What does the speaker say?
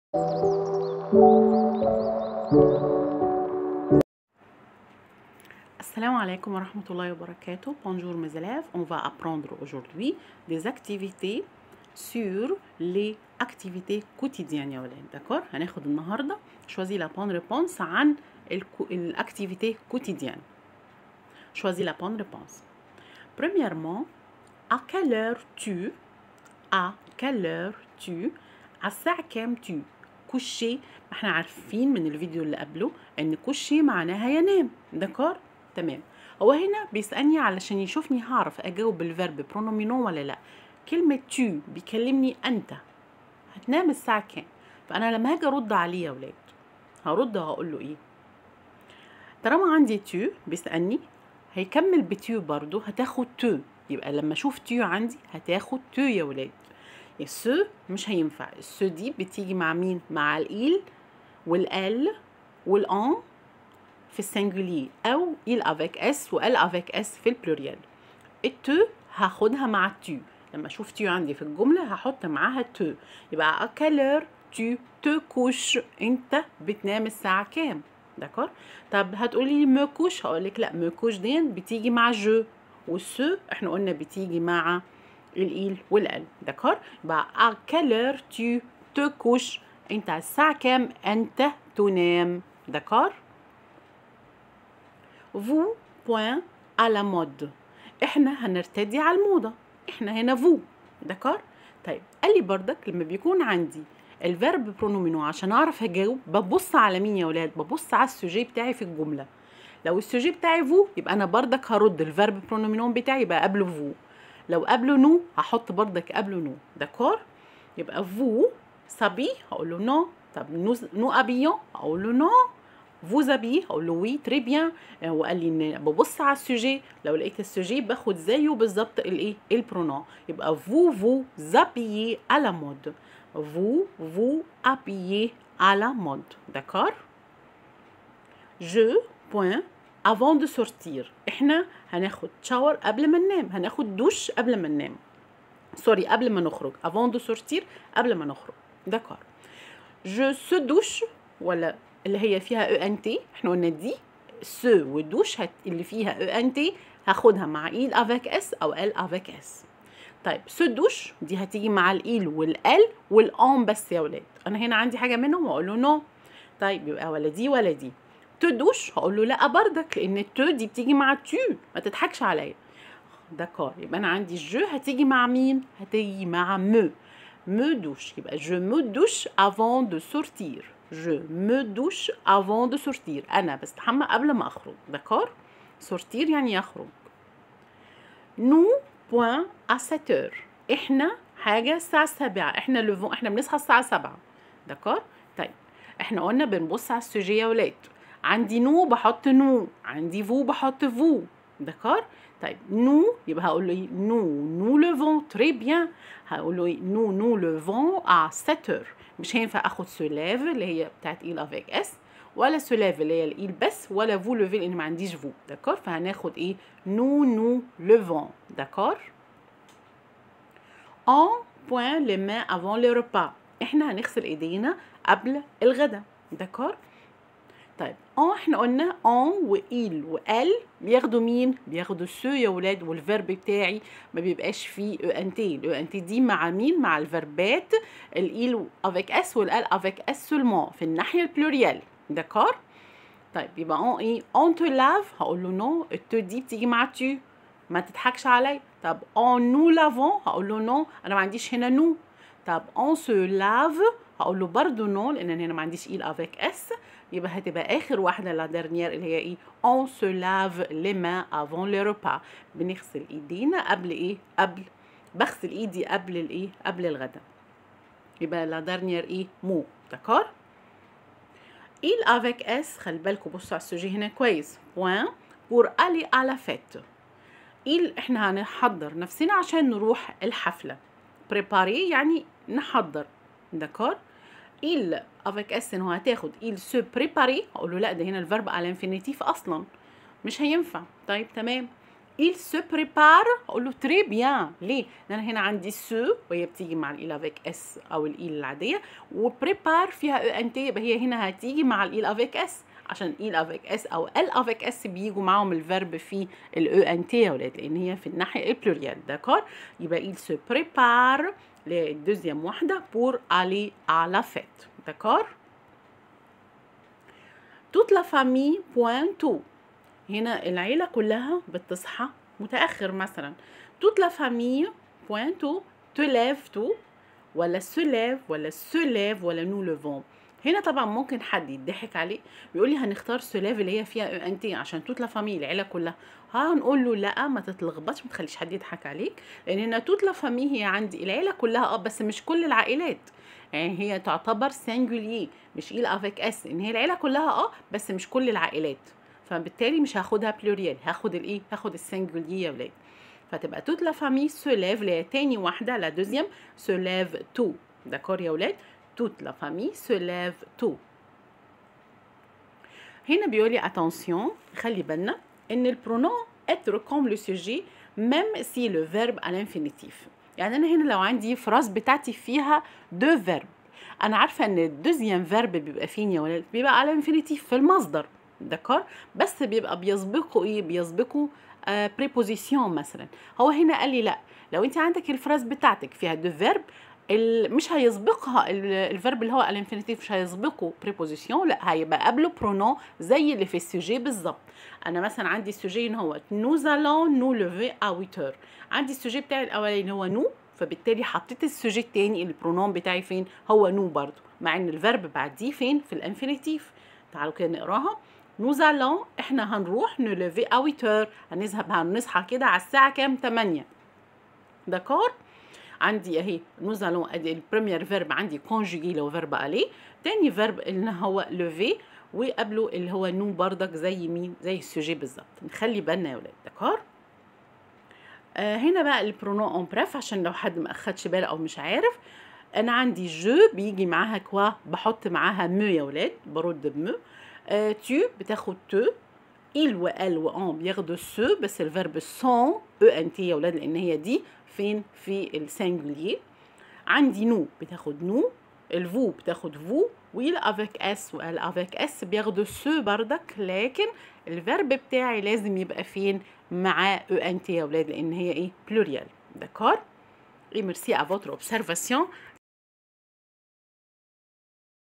Assalamu alaikum wa rahmatullahi wa barakatuh. Bonjour mes élèves. On va apprendre aujourd'hui des activités sur les activités quotidiennes يا ولاد. D'accord? هناخد النهارده choisis la bonne réponse عن l'activité quotidienne. Choisis la bonne réponse. Premièrement, à quelle heure tu à quelle heure tu على الساعة كام tu coucher ما احنا عارفين من الفيديو اللي قبله ان coucher معناها ينام دكار تمام هو هنا بيسألني علشان يشوفني هعرف اجاوب بالفيرب برونومينو ولا لا كلمة tu بيكلمني انت هتنام الساعة كام فانا لما هاجي ارد عليه يا ولاد هرد هقول له ايه طالما عندي تو بيسألني هيكمل بتو برضو هتاخد تو يبقى لما اشوف تو عندي هتاخد تو يا ولاد السو مش هينفع السو دي بتيجي مع مين مع الايل والال والان في السنجولي او il avec اس وال avec اس في البلوريال التو هاخدها مع التو لما اشوف تيو عندي في الجمله هحط معاها تو يبقى à quelle heure tu te couches انت بتنام الساعه كام دكار طب هتقولي مو كوش هقول لك لا مو كوش دي بتيجي مع جو والسو احنا قلنا بتيجي مع الايل والال دكار يبقى à quelle heure tu te couches انت على الساعه كام انت تنام دكار vous point à la mode احنا هنرتدي على الموضه احنا هنا فو دكار طيب قال لي بردك لما بيكون عندي الفيرب برونومينو عشان اعرف هجاوب ببص على مين يا ولاد ببص على السوجي بتاعي في الجمله لو السوجي بتاعي فو يبقى انا بردك هرد الفيرب برونومينو بتاعي يبقى قبله فو لو قبله نو هحط بردك قبله نو داكور يبقى فو صبي هقول له نو طب نو نو ابيون هقول له نو فوز ابي هقول له وي تري بيان وقال لي ان ببص على السوجي لو لقيت السوجي باخد زيه بالظبط الايه البرونون يبقى فو فو زابيي على مود vous vous habillez à la mode d'accord je point avant de sortir احنا هناخد شاور قبل ما ننام هناخد دوش قبل ما ننام سوري قبل ما نخرج avant de sortir قبل ما نخرج دكار je se douche ولا اللي هي فيها او ان تي احنا قلنا دي سو والدوش هت... اللي فيها او ان تي هاخدها مع ايل افيك اس او ال افيك اس طيب سو دوش دي هتيجي مع الايل والال والان بس يا ولاد انا هنا عندي حاجه منهم واقول له نو طيب يبقى ولا دي ولا دي تو دوش هقول له لا بردك لان التو دي بتيجي مع تو ما تضحكش عليا دكار يبقى انا عندي جو هتيجي مع مين هتيجي مع مو مو دوش يبقى جو مو دوش افون دو سورتير جو مو دوش افون دو سورتير انا بستحمى قبل ما اخرج دكار سورتير يعني يخرج نو بوان à 7 heures احنا حاجه الساعه 7 احنا لفون احنا بنصحى الساعه 7 دكار طيب احنا قلنا بنبص على السوجي يا ولاد عندي نو بحط نو عندي فو بحط فو دكار طيب نو يبقى هقول له نو نو لو تري بيان هقول له نو نو لو فون à 7 heures مش هينفع اخد سولاف اللي هي بتاعت ايل افيك اس ولا سولاف اللي هي الايل بس ولا فو لوفي لان ما عنديش فو دكار فهناخد ايه نو نو لو دكار en point les mains avant le repas احنا هنغسل ايدينا قبل الغدا دكار طيب ان احنا قلنا ان وايل وال بياخدوا مين بياخدوا سو يا ولاد والفيرب بتاعي ما بيبقاش فيه او ان تي الاو ان تي دي مع مين مع الفيربات الايل افيك اس والال افيك اس سولمون في الناحيه البلوريال دكار طيب يبقى ان ايه ان تو لاف هقول له نو التو دي بتيجي مع تو ما تضحكش علي طب اون نو لافون هقول له نو انا ما عنديش هنا نو طب اون سو لاف هقول له برضه نو لان انا هنا ما عنديش ايل افيك اس يبقى هتبقى اخر واحده لا ديرنيير اللي هي ايه اون سو لاف لي مان افون لو ريبا بنغسل ايدينا قبل ايه قبل بغسل ايدي قبل الايه قبل الغداء يبقى لا ديرنيير ايه مو دكار il avec اس خلي بالكم بصوا على السوجي هنا كويس بوان pour aller à la fête il احنا هنحضر نفسنا عشان نروح الحفله بريباري يعني نحضر دكار il avec اس ان هو هتاخد il se préparer هقول له لا ده هنا الفيرب على انفينيتيف اصلا مش هينفع طيب تمام il se prépare اقول له تري بيان ليه؟ لان هنا عندي سو وهي بتيجي مع الايل افيك اس او الايل العاديه وبريبار فيها او ان تي يبقى هي هنا هتيجي مع الايل افيك اس عشان ايل افيك اس او ال افيك اس بيجوا معاهم الفيرب في الاو ان تي يا ولاد لان هي في الناحيه البلوريال داكور يبقى il se prépare للدوزيام واحده pour aller à la fête داكور toute la famille point tout هنا العيلة كلها بتصحى متأخر مثلا toute la famille point tout te lève tout ولا se lève ولا se lève ولا nous levons هنا طبعا ممكن حد يضحك عليه بيقول لي هنختار سلاف اللي هي فيها ان تي عشان توت لا فامي العيله كلها ها هنقول له لا ما تتلخبطش ما تخليش حد يضحك عليك لان هنا توت لا فامي هي عندي العيله كلها اه بس مش كل العائلات يعني هي تعتبر سنجولي مش ايل افيك اس ان هي العيله كلها اه بس مش كل العائلات فبالتالي مش هاخدها بلوريال هاخد الايه هاخد السنجولي يا ولاد فتبقى توت لا فامي سو ليف اللي هي تاني واحده لا دوزيام سو ليف تو داكور يا ولاد toute la famille se lève tôt. هنا بيقول لي attention خلي بالنا ان البرونون être comme le sujet même si le verbe à l'infinitif يعني انا هنا لو عندي فراس بتاعتي فيها دو فيرب انا عارفه ان الدوزيام فيرب بيبقى فين يا ولاد بيبقى على انفينيتيف في المصدر دكار بس بيبقى بيسبقوا ايه بيسبقوا آه بريبوزيسيون مثلا هو هنا قال لي لا لو انت عندك الفراس بتاعتك فيها دو فيرب مش هيسبقها الفيرب اللي هو الانفينيتيف مش هيسبقه بريبوزيسيون لا هيبقى قبله برونون زي اللي في السوجي بالظبط انا مثلا عندي السوجي ان هو نوز الون نو لوفي ا 8 عندي السوجي بتاعي الاولاني هو نو فبالتالي حطيت السوجي التاني البرونون بتاعي فين هو نو برضو مع ان الفيرب بعديه فين في الانفينيتيف تعالوا كده نقراها نوز الون احنا هنروح نلوفي ا 8 هنذهب هنصحى كده على الساعه كام 8 داكور عندي اهي نوز الون ادي البريمير فيرب عندي كونجوجي لو فيرب الي تاني فيرب اللي هو لوفي وقبله اللي هو نو بردك زي مين زي السوجي بالظبط نخلي بالنا يا ولاد دكار آه هنا بقى البرونون اون بريف عشان لو حد ما اخدش باله او مش عارف انا عندي جو بيجي معاها كوا بحط معاها مو يا ولاد برد بمو آه تو بتاخد تو il و ال و ان بياخدوا سو بس الفيرب سون او ان تي يا ولاد لان هي دي فين في السنجولير عندي نو بتاخد نو الفو بتاخد فو ويل افيك اس وال افيك اس بياخدوا سو بردك لكن الفيرب بتاعي لازم يبقى فين مع او ان تي يا ولاد لان هي ايه بلوريال داكور et merci à votre observation